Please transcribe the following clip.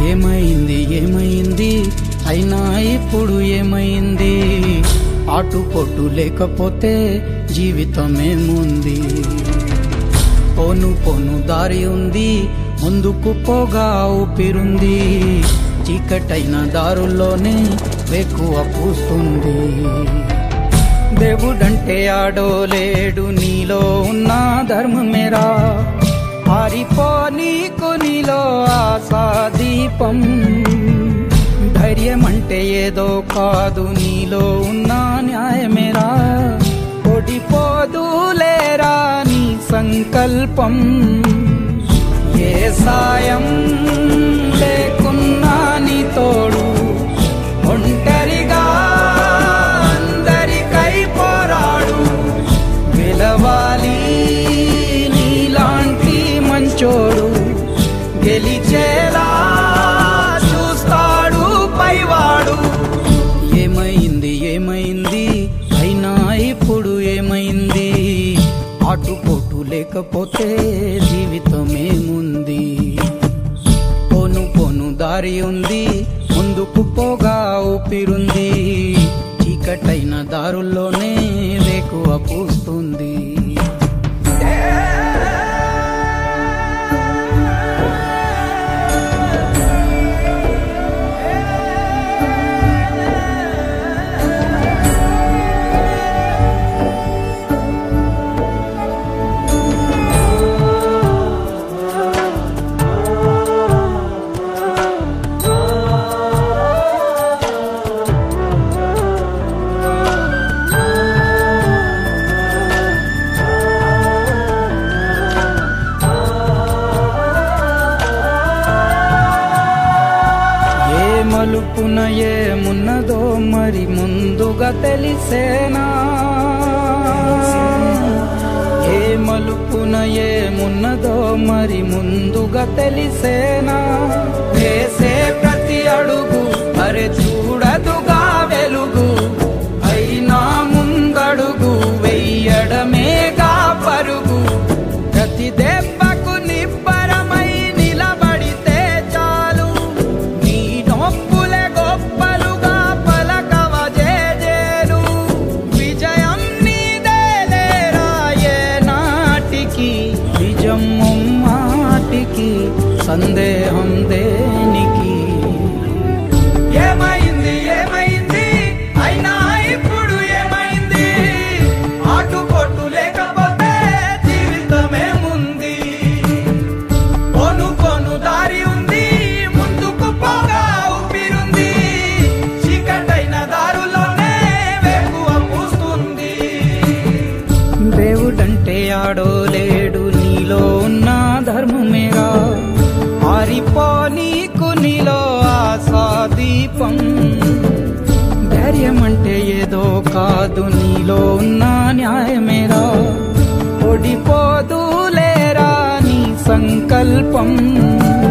ఏమైంది ఏమైంది అయినా ఇప్పుడు ఏమైంది ఆటు పొట్టు లేకపోతే జీవితమేముంది పోను పోను దారి ఉంది ముందుకు పోగా ఊపిరుంది చీకటైన దారుల్లోనే వెక్కువ పూస్తుంది దేవుడంటే ఆడో లేడు నీలో ఉన్న ధర్మమేరా పారిపో నీకు నీలో ఆశా దీపం ధైర్యం అంటే ఏదో కాదు నీలో ఉన్న న్యాయమేరా ఓడిపోదులేరా నీ సంకల్పం ఏ సాయం లేకున్నా నీ తోడు ఒంటరిగా అందరికై పోరాడు గెలవాలి నీలాంటి మంచోడు గెలిచేలా చూస్తాడు పైవాడు ఏమైంది ఏమైంది అయినా ఇప్పుడు ఏమైంది ఆటుపోటు లేకపోతే జీవితమేముంది పోను పోను దారి ఉంది ముందుకు పోగా ఊపిరుంది చీకటైన దారుల్లోనే వేకువ పూస్తుంది ఏ మలుపున ఏమున్నదో మరి ముందుగా తెలిసేనా ఏ మలుపున ఏమున్నదో మరి ముందుగా తెలిసేనా వేసే ప్రతి అడుగు అరే చూడదుగా వెలుగు అయినా ముందడుగు వెయ్యడమేగా పరుగు ప్రతి దెబ్బకు నిబ్బరమై నిలబడితే చాలు నీ నొప్పులే గొప్పలుగా పలకవ జేజేలు విజయం నీదేలేరా ఏ నాటికి విజం మాటికి సందేహం దేనికి ఏమైంది ఏమైంది అయినా ఇప్పుడు ఏమైంది ఆటుపోటు లేకపోతే జీవితమేముంది కొను కొను దారి ఉంది ముందుకు పోగా ఊపిరుంది చీకటైన దారులోనే వేకువ పూస్తుంది దేవుడంటే ఆడో లేడు నీలో ఉన్న ధర్మమేరా ఆరిపో నీకు నీలో ఆశా దీపం ధైర్యం అంటే ఏదో కాదు నీలో ఉన్న న్యాయమేరా ఓడిపోదులేరా నీ సంకల్పం